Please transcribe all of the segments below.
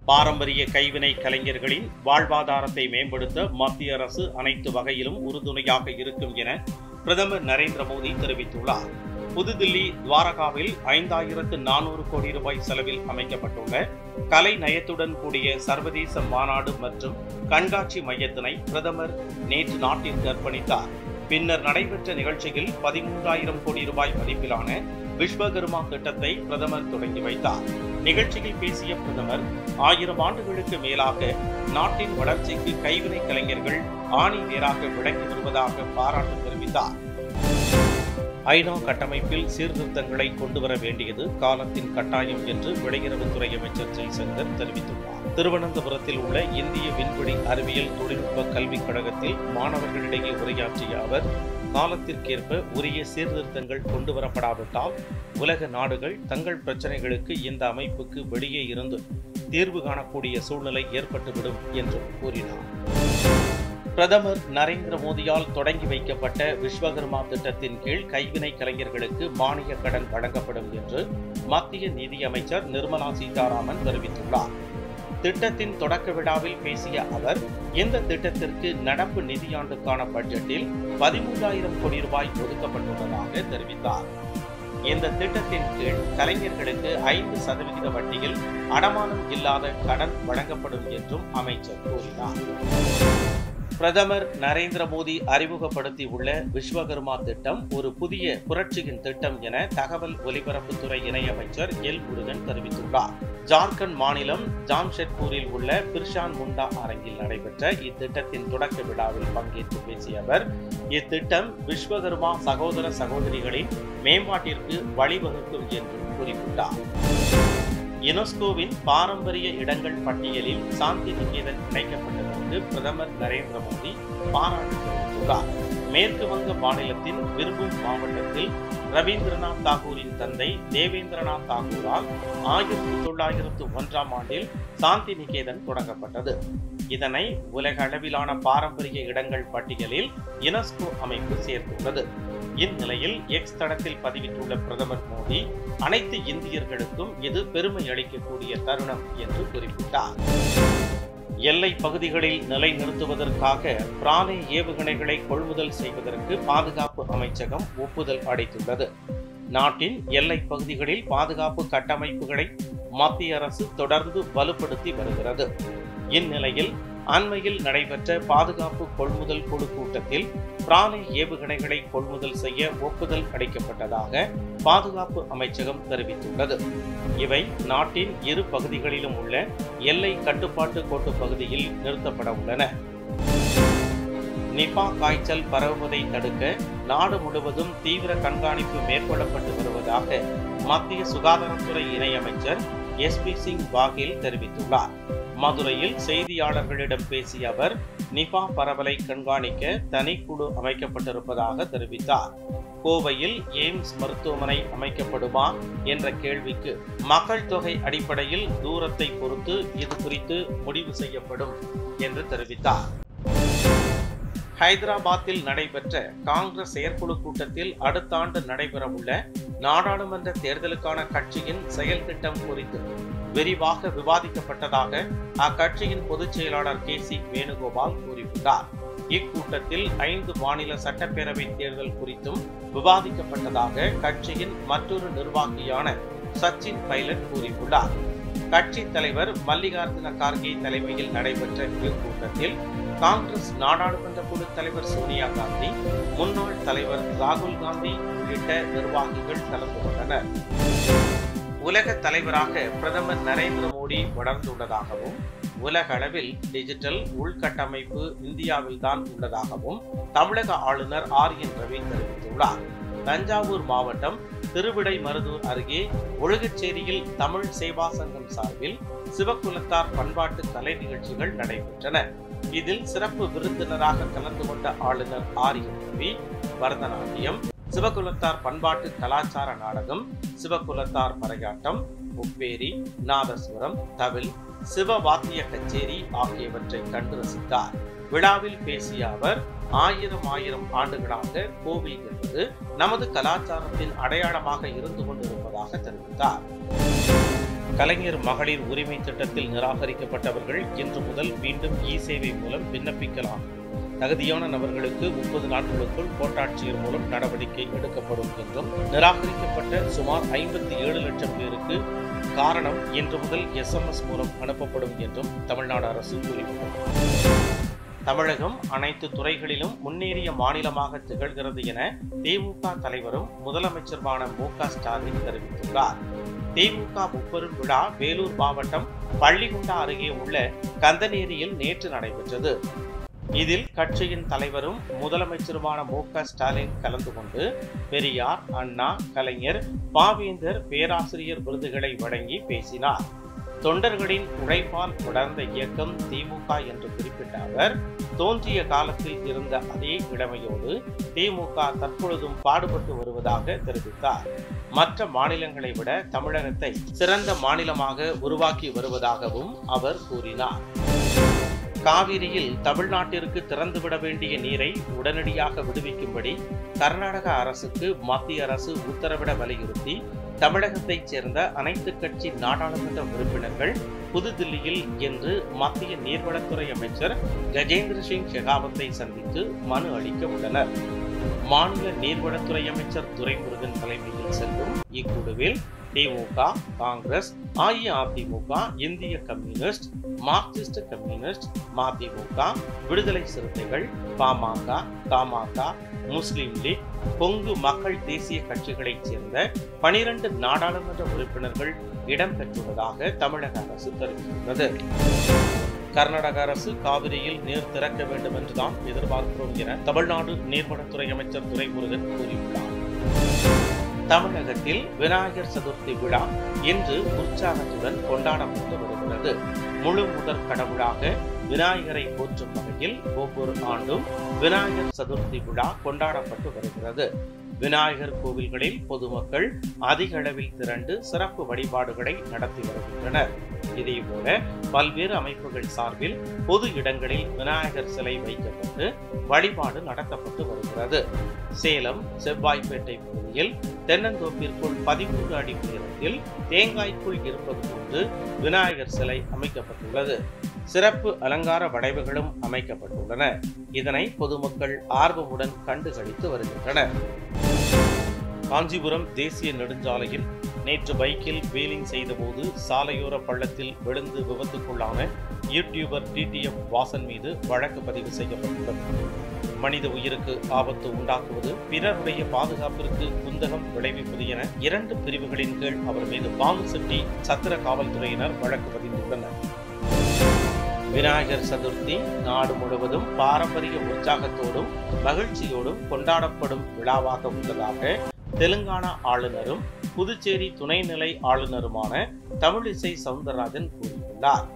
பாரம்பரிய கைவினை கலைஞர்களின் வாழ்வாதாரத்தை மேம்படுத்த மத்திய அரசு அனைத்து வகையிலும் உறுதுணையாக இருக்கும் என பிரதமர் நரேந்திர மோடி தெரிவித்துள்ளார் புதுதில்லி துவாரகாவில் ஐந்தாயிரத்து நானூறு கோடி ரூபாய் செலவில் அமைக்கப்பட்டுள்ள கலை நயத்துடன் கூடிய சர்வதேச மாநாடு மற்றும் கண்காட்சி மையத்தினை பிரதமர் நேற்று நாட்டிற்கு அர்ப்பணித்தார் பின்னர் நடைபெற்ற நிகழ்ச்சியில் பதிமூன்றாயிரம் கோடி ரூபாய் மதிப்பிலான விஸ்வகர்மா திட்டத்தை பிரதமர் தொடங்கி வைத்தார் நிகழ்ச்சியில் பேசிய பிரதமர் ஆயிரம் ஆண்டுகளுக்கு மேலாக நாட்டின் வளர்ச்சிக்கு கைவினை கலைஞர்கள் ஆணி வேராக விளங்கி வருவதாக பாராட்டு தெரிவித்தார் ஐநா கட்டமைப்பில் சீர்திருத்தங்களை கொண்டுவர வேண்டியது காலத்தின் கட்டாயம் என்று வெளியுறவுத்துறை அமைச்சர் ஜெய்சங்கர் தெரிவித்துள்ளார் திருவனந்தபுரத்தில் உள்ள இந்திய விண்வெளி அறிவியல் தொழில்நுட்ப கல்விக் கழகத்தில் மாணவர்களிடையே உரையாற்றிய அவர் காலத்திற்கேற்ப உரிய சீர்திருத்தங்கள் கொண்டுவரப்படாவிட்டால் உலக நாடுகள் தங்கள் பிரச்சனைகளுக்கு இந்த அமைப்புக்கு வெளியே இருந்து தீர்வு காணக்கூடிய சூழ்நிலை ஏற்பட்டுவிடும் என்றும் கூறினார் பிரதமர் நரேந்திர மோடியால் தொடங்கி வைக்கப்பட்ட விஸ்வகர்மா திட்டத்தின் கீழ் கைவினை கலைஞர்களுக்கு மானிய கடன் வழங்கப்படும் என்று மத்திய நிதியமைச்சர் நிர்மலா சீதாராமன் தெரிவித்துள்ளார் திட்டத்தின் தொடக்க விழாவில் பேசிய அவர் இந்த திட்டத்திற்கு நடப்பு நிதியாண்டுக்கான பட்ஜெட்டில் பதிமூன்றாயிரம் கோடி ரூபாய் ஒதுக்கப்பட்டுள்ளதாக தெரிவித்தார் இந்த திட்டத்தின் கீழ் கலைஞர்களுக்கு ஐந்து சதவிகித வட்டியில் அடமானம் இல்லாத கடன் வழங்கப்படும் என்றும் அமைச்சர் கூறினார் பிரதமர் நரேந்திர மோடி அறிமுகப்படுத்தியுள்ள விஸ்வகர்மா திட்டம் ஒரு புதிய புரட்சியின் திட்டம் என தகவல் ஒலிபரப்புத்துறை இணையமைச்சர் எல் முருகன் தெரிவித்துள்ளார் ஜார்க்கண்ட் மாநிலம் ஜாம்ஷெட்பூரில் உள்ள பிர்ஷான் முண்டா அரங்கில் நடைபெற்ற இத்திட்டத்தின் தொடக்க விழாவில் பங்கேற்று பேசிய அவர் இத்திட்டம் விஸ்வகர்மா சகோதர சகோதரிகளின் மேம்பாட்டிற்கு வழிவகுக்கும் என்று குறிப்பிட்டார் யுனெஸ்கோவின் பாரம்பரிய இடங்கள் பட்டியலில் சாந்தி நிகேதன் இணைக்கப்பட்டதற்கு பிரதமர் நரேந்திர மோடி பாராட்டு தெரிவித்துள்ளார் மேற்கு வங்க மாநிலத்தின் விரும்பும் மாவட்டத்தில் ரவீந்திரநாத் தாகூரின் தந்தை தேவேந்திரநாத் தாகூரால் ஆயிரத்தி தொள்ளாயிரத்து ஒன்றாம் ஆண்டில் சாந்தி நிகேதன் தொடங்கப்பட்டது இதனை உலக அளவிலான பாரம்பரிய இடங்கள் பட்டியலில் யுனெஸ்கோ அமைப்பு சேர்த்துள்ளது இந்நிலையில் எக்ஸ் தளத்தில் பதிவிட்டுள்ள பிரதமர் மோடி அனைத்து இந்தியர்களுக்கும் இது பெருமை அளிக்கக்கூடிய தருணம் என்று குறிப்பிட்டார் எல்லை பகுதிகளில் நிலைநிறுத்துவதற்காக பிராணி ஏவுகணைகளை கொள்முதல் செய்வதற்கு பாதுகாப்பு அமைச்சகம் ஒப்புதல் அளித்துள்ளது நாட்டின் எல்லை பகுதிகளில் பாதுகாப்பு கட்டமைப்புகளை மத்திய அரசு தொடர்ந்து வலுப்படுத்தி வருகிறது இந்நிலையில் அண்மையில் நடைபெற்ற பாதுகாப்பு கொள்முதல் குழு கூட்டத்தில் பிராணி ஏவுகணைகளை கொள்முதல் செய்ய ஒப்புதல் அளிக்கப்பட்டதாக பாதுகாப்பு அமைச்சகம் தெரிவித்துள்ளது இவை நாட்டின் இரு பகுதிகளிலும் உள்ள எல்லை கட்டுப்பாட்டு கோட்டு பகுதியில் நிறுத்தப்பட உள்ளன நிபா காய்ச்சல் பரவுவதை தடுக்க நாடு முழுவதும் தீவிர கண்காணிப்பு மேற்கொள்ளப்பட்டு வருவதாக மத்திய சுகாதாரத்துறை இணையமைச்சர் எஸ் பி சிங் பாகில் தெரிவித்துள்ளார் மதுரையில் செய்தியாளர்களிடம் பேசிய அவர் நிபா பரவலை கண்காணிக்க தனிக்குழு அமைக்கப்பட்டிருப்பதாக தெரிவித்தார் கோவையில் எய்ம்ஸ் மருத்துவமனை அமைக்கப்படுமா என்ற கேள்விக்கு மக்கள் தொகை அடிப்படையில் தூரத்தை பொறுத்து இது குறித்து முடிவு செய்யப்படும் என்று தெரிவித்தார் ஹைதராபாத்தில் நடைபெற்ற காங்கிரஸ் செயற்குழு கூட்டத்தில் அடுத்த ஆண்டு நடைபெறவுள்ள நாடாளுமன்ற தேர்தலுக்கான கட்சியின் செயல் திட்டம் குறித்து விரிவாக விவாதிக்கப்பட்டதாக அக்கட்சியின் பொதுச் செயலாளர் கே சி வேணுகோபால் கூறியுள்ளார் இக்கூட்டத்தில் ஐந்து மாநில சட்டப்பேரவை தேர்தல் குறித்தும் விவாதிக்கப்பட்டதாக கட்சியின் மற்றொரு நிர்வாகியான சச்சின் பைலட் கூறியுள்ளார் கட்சி தலைவர் மல்லிகார்ஜுன கார்கே தலைமையில் நடைபெற்ற இக்கூட்டத்தில் காங்கிரஸ் நாடாளுமன்ற குழு தலைவர் சோனியா காந்தி முன்னாள் தலைவர் ராகுல் காந்தி உள்ளிட்ட நிர்வாகிகள் கலந்து கொண்டனர் உலக தலைவராக பிரதமர் நரேந்திர மோடி வளர்ந்துள்ளதாகவும் உலக அளவில் டிஜிட்டல் உள்கட்டமைப்பு இந்தியாவில்தான் உள்ளதாகவும் தமிழக ஆளுநர் ஆர் என் ரவி தெரிவித்துள்ளார் தஞ்சாவூர் மாவட்டம் திருவிடைமருதூர் அருகே ஒழுகச்சேரியில் தமிழ் சேவா சங்கம் சார்பில் சிவக்குலத்தார் பண்பாட்டு கலை நிகழ்ச்சிகள் நடைபெற்றன இதில் சிறப்பு விருந்தினராக கலந்து கொண்ட ஆளுநர் ஆர் என் ரவி பரதநாட்டியம் சிவகுலத்தார் பண்பாட்டு கலாச்சார நாடகம் சிவகுலத்தார் பறையாட்டம் ஒப்பேரி நாதஸ்வரம் தவில் சிவவாத்திய கச்சேரி ஆகியவற்றை கண்டு ரசித்தார் விழாவில் பேசிய அவர் ஆயிரம் ஆயிரம் ஆண்டுகளாக கோவில் என்பது நமது கலாச்சாரத்தின் அடையாளமாக இருந்து கொண்டிருப்பதாக தெரிவித்தார் கலைஞர் மகளிர் உரிமை திட்டத்தில் நிராகரிக்கப்பட்டவர்கள் இன்று முதல் மீண்டும் இ சேவை மூலம் விண்ணப்பிக்கலாம் தகுதியான நபர்களுக்கு முப்பது நாட்களுக்குள் கோட்டாட்சியர் மூலம் நடவடிக்கை எடுக்கப்படும் என்றும் நிராகரிக்கப்பட்ட சுமார் ஐம்பத்தி ஏழு லட்சம் பேருக்கு காரணம் இன்று முதல் எஸ்எம்எஸ் மூலம் அனுப்பப்படும் என்றும் தமிழ்நாடு அரசு கூறியுள்ளது தமிழகம் அனைத்து துறைகளிலும் முன்னேறிய மாநிலமாக திகழ்கிறது என திமுக தலைவரும் முதலமைச்சருமான மு க ஸ்டாலின் தெரிவித்துள்ளார் திமுக முப்பெரும் விழா வேலூர் மாவட்டம் பள்ளிகுண்டா அருகே உள்ள கந்தநேரியில் நேற்று நடைபெற்றது இதில் கட்சியின் தலைவரும் முதலமைச்சருமான மு க ஸ்டாலின் கலந்து கொண்டு பெரியார் அண்ணா கலைஞர் பாவேந்தர் பேராசிரியர் விருதுகளை வழங்கி பேசினார் தொண்டர்களின் உழைப்பால் தொடர்ந்த இயக்கம் திமுக என்று குறிப்பிட்ட அவர் தோன்றிய காலத்தில் இருந்த அதே இளமையோடு திமுக தற்பொழுதும் பாடுபட்டு வருவதாக தெரிவித்தார் மற்ற மாநிலங்களை விட தமிழகத்தை சிறந்த மாநிலமாக உருவாக்கி வருவதாகவும் அவர் கூறினார் காவிரியில் தமிழ்நாட்டிற்கு திறந்துவிட வேண்டிய நீரை உடனடியாக விடுவிக்கும்படி கர்நாடக அரசுக்கு மத்திய அரசு உத்தரவிட வலியுறுத்தி தமிழகத்தைச் சேர்ந்த அனைத்து கட்சி நாடாளுமன்ற உறுப்பினர்கள் புதுதில்லியில் இன்று மத்திய நீர்வளத்துறை அமைச்சர் கஜேந்திர சிங் ஷெகாவத்தை சந்தித்து மனு அளிக்க உள்ளனர் மாநில நீர்வளத்துறை அமைச்சர் துரைமுருகன் தலைமையில் செல்லும் இக்குழுவில் திமுக காங்கிரஸ் அஇஅதிமுக இந்திய கம்யூனிஸ்ட் மார்க்சிஸ்ட் கம்யூனிஸ்ட் மதிமுக விடுதலை சிறுத்தைகள் பாமக தமாக முஸ்லிம் லீக் கொங்கு மக்கள் தேசிய கட்சிகளைச் சேர்ந்த பனிரண்டு நாடாளுமன்ற உறுப்பினர்கள் இடம்பெற்றுள்ளதாக தமிழக அரசு தெரிவித்துள்ளது கர்நாடக அரசு காவிரியில் நீர் திறக்க வேண்டும் என்றுதான் எதிர்பார்க்கிறோம் என தமிழ்நாடு நீர்வளத்துறை அமைச்சர் துரைமுருகன் கூறியுள்ளார் தமிழகத்தில் விநாயகர் சதுர்த்தி விழா இன்று உற்சாகத்துடன் கொண்டாடப்பட்டு வருகிறது முழு முதற் கடவுளாக விநாயகரை போற்றும் வகையில் ஒவ்வொரு ஆண்டும் விநாயகர் சதுர்த்தி விழா கொண்டாடப்பட்டு வருகிறது விநாயகர் கோவில்களில் பொதுமக்கள் அதிக அளவில் திரண்டு சிறப்பு வழிபாடுகளை நடத்தி வருகின்றனர் இதேபோல பல்வேறு அமைப்புகள் சார்பில் பொது இடங்களில் விநாயகர் சிலை வைக்கப்பட்டு வழிபாடு நடத்தப்பட்டு வருகிறது சேலம் செவ்வாய்ப்பேட்டை பகுதியில் தென்னந்தோப்பிற்குள் பதிமூன்று அடி உயரத்தில் தேங்காய்க்குள் இருப்பது போன்று விநாயகர் சிலை அமைக்கப்பட்டுள்ளது சிறப்பு அலங்கார வளைவுகளும் அமைக்கப்பட்டுள்ளன இதனை பொதுமக்கள் ஆர்வமுடன் கண்டுகளித்து வருகின்றனர் காஞ்சிபுரம் தேசிய நெடுஞ்சாலையில் நேற்று பைக்கில் வீலிங் செய்தபோது சாலையோர பள்ளத்தில் விழுந்து விபத்துக்குள்ளான யூடியூபர் டிடிஎஃப் வாசன் மீது வழக்கு பதிவு செய்யப்பட்டுள்ளது மனித உயிருக்கு ஆபத்து உண்டாக்குவது பிறருடைய பாதுகாப்பிற்கு குந்தகம் விளைவிப்பது என இரண்டு பிரிவுகளின் கீழ் அவர் மீது பாம்புசெட்டி சத்திர காவல்துறையினர் வழக்கு பதிந்துள்ளனர் விநாயகர் சதுர்த்தி நாடு முழுவதும் பாரம்பரிய உற்சாகத்தோடும் மகிழ்ச்சியோடும் கொண்டாடப்படும் விழாவாக உள்ளதாக தெலுங்கானா ஆளுநரும் புதுச்சேரி துணைநிலை ஆளுநருமான தமிழிசை சவுந்தரராஜன் கூறியுள்ளார்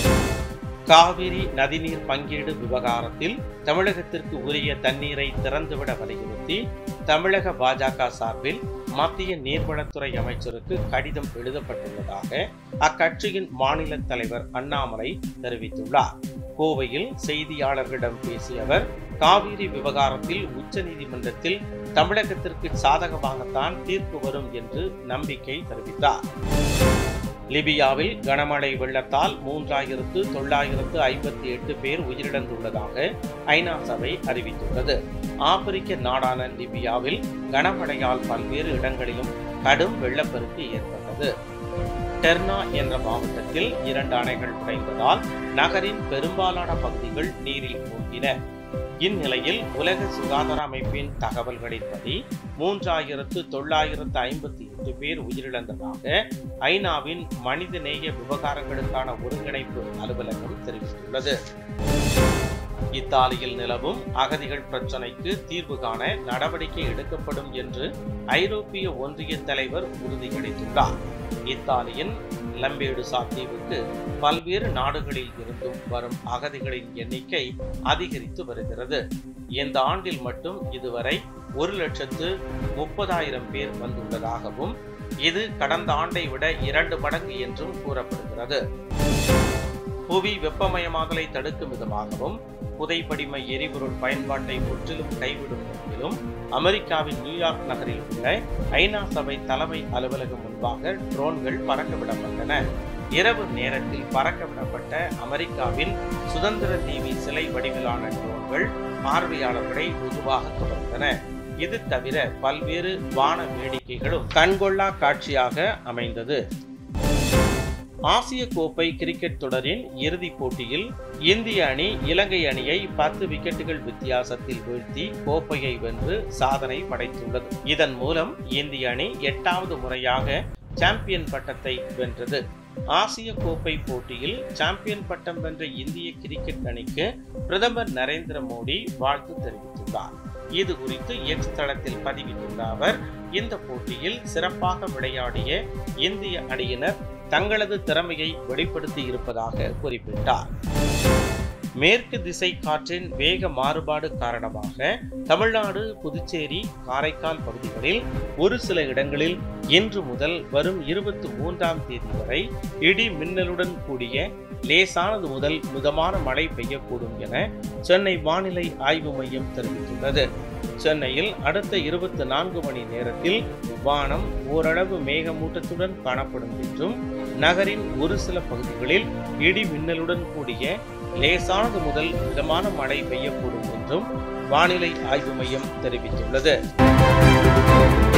காவிரி நதிநீர் பங்கீடு விவகாரத்தில் தமிழகத்திற்கு உரிய தண்ணீரை திறந்துவிட வலியுறுத்தி தமிழக பாஜக சார்பில் மத்திய நீர்வளத்துறை அமைச்சருக்கு கடிதம் எழுதப்பட்டுள்ளதாக அக்கட்சியின் மாநில தலைவர் அண்ணாமலை தெரிவித்துள்ளார் கோவையில் செய்தியாளர்களிடம் பேசிய அவர் காவிரி விவகாரத்தில் உச்சநீதிமன்றத்தில் தமிழகத்திற்கு சாதகமாகத்தான் தீர்ப்பு வரும் என்று நம்பிக்கை தெரிவித்தார் லிபியாவில் கனமழை வெள்ளத்தால் மூன்றாயிரத்து தொள்ளாயிரத்து ஐம்பத்தி எட்டு பேர் உயிரிழந்துள்ளதாக ஐநா சபை அறிவித்துள்ளது ஆப்பிரிக்க நாடான லிபியாவில் கனமழையால் பல்வேறு இடங்களிலும் கடும் வெள்ளப்பெருக்கு ஏற்பட்டது டெர்னா என்ற மாவட்டத்தில் இரண்டு அணைகள் உடைந்ததால் நகரின் பெரும்பாலான பகுதிகள் நீரில் மூழ்கின இந்நிலையில் உலக சுகாதார அமைப்பின் தகவல்களின்படி மூன்றாயிரத்து தொள்ளாயிரத்து ஐம்பத்தி எட்டு பேர் உயிரிழந்ததாக ஐநாவின் மனிதநேய விவகாரங்களுக்கான ஒருங்கிணைப்பு அலுவலகம் தெரிவித்துள்ளது இத்தாலியில் நிலவும் அகதிகள் பிரச்சினைக்கு தீர்வு காண நடவடிக்கை எடுக்கப்படும் என்று ஐரோப்பிய ஒன்றிய தலைவர் உறுதியளித்துள்ளார் இத்தாலியின் லம்பேடுசா தீவுக்கு பல்வேறு நாடுகளில் இருந்தும் வரும் அகதிகளின் எண்ணிக்கை அதிகரித்து வருகிறது இந்த ஆண்டில் மட்டும் இதுவரை ஒரு லட்சத்து முப்பதாயிரம் பேர் வந்துள்ளதாகவும் இது கடந்த ஆண்டை விட இரண்டு மடங்கு என்றும் கூறப்படுகிறது புவி வெப்பமயமாதலை தடுக்கும் விதமாகவும் புதைப்படிம எரிபொருள் பயன்பாட்டை முற்றிலும் கைவிடும் நோக்கிலும் மேலும் அமெரிக்காவின் நியூயார்க் நகரில் உள்ள ஐநா சபை தலைமை அலுவலகம் முன்பாக ட்ரோன்கள் பறக்கவிடப்பட்டன இரவு நேரத்தில் பறக்கவிடப்பட்ட அமெரிக்காவின் சுதந்திர தீவி சிலை வடிவிலான ட்ரோன்கள் பார்வையாளர்களை வெகுவாக கவர்ந்தன இது தவிர பல்வேறு வான வேடிக்கைகளும் கண்கொள்ளா காட்சியாக அமைந்தது ஆசிய கோப்பை கிரிக்கெட் தொடரின் இறுதிப் போட்டியில் இந்திய அணி இலங்கை அணியை பத்து விக்கெட்டுகள் வித்தியாசத்தில் வீழ்த்தி கோப்பையை வென்று சாதனை படைத்துள்ளது இதன் மூலம் இந்திய அணி எட்டாவது முறையாக சாம்பியன் பட்டத்தை வென்றது ஆசிய கோப்பை போட்டியில் சாம்பியன் பட்டம் வென்ற இந்திய கிரிக்கெட் அணிக்கு பிரதமர் நரேந்திர மோடி வாழ்த்து தெரிவித்துள்ளார் இது குறித்து எக்ஸ் தளத்தில் பதிவிட்டுள்ள அவர் இந்த போட்டியில் சிறப்பாக விளையாடிய இந்திய அணியினர் தங்களது திறமையை வெளிப்படுத்தி இருப்பதாக குறிப்பிட்டார் மேற்கு திசை காற்றின் வேக மாறுபாடு காரணமாக தமிழ்நாடு புதுச்சேரி காரைக்கால் பகுதிகளில் ஒரு சில இடங்களில் இன்று முதல் வரும் இருபத்தி மூன்றாம் தேதி வரை இடி மின்னலுடன் கூடிய லேசானது முதல் மிதமான மழை பெய்யக்கூடும் என சென்னை வானிலை ஆய்வு மையம் தெரிவித்துள்ளது சென்னையில் அடுத்த இருபத்தி நான்கு மணி நேரத்தில் வானம் ஓரளவு மேகமூட்டத்துடன் காணப்படும் என்றும் நகரின் ஒரு சில பகுதிகளில் இடி மின்னலுடன் கூடிய லேசானது முதல் மிதமான மழை பெய்யக்கூடும் என்றும் வானிலை ஆய்வு மையம் தெரிவித்துள்ளது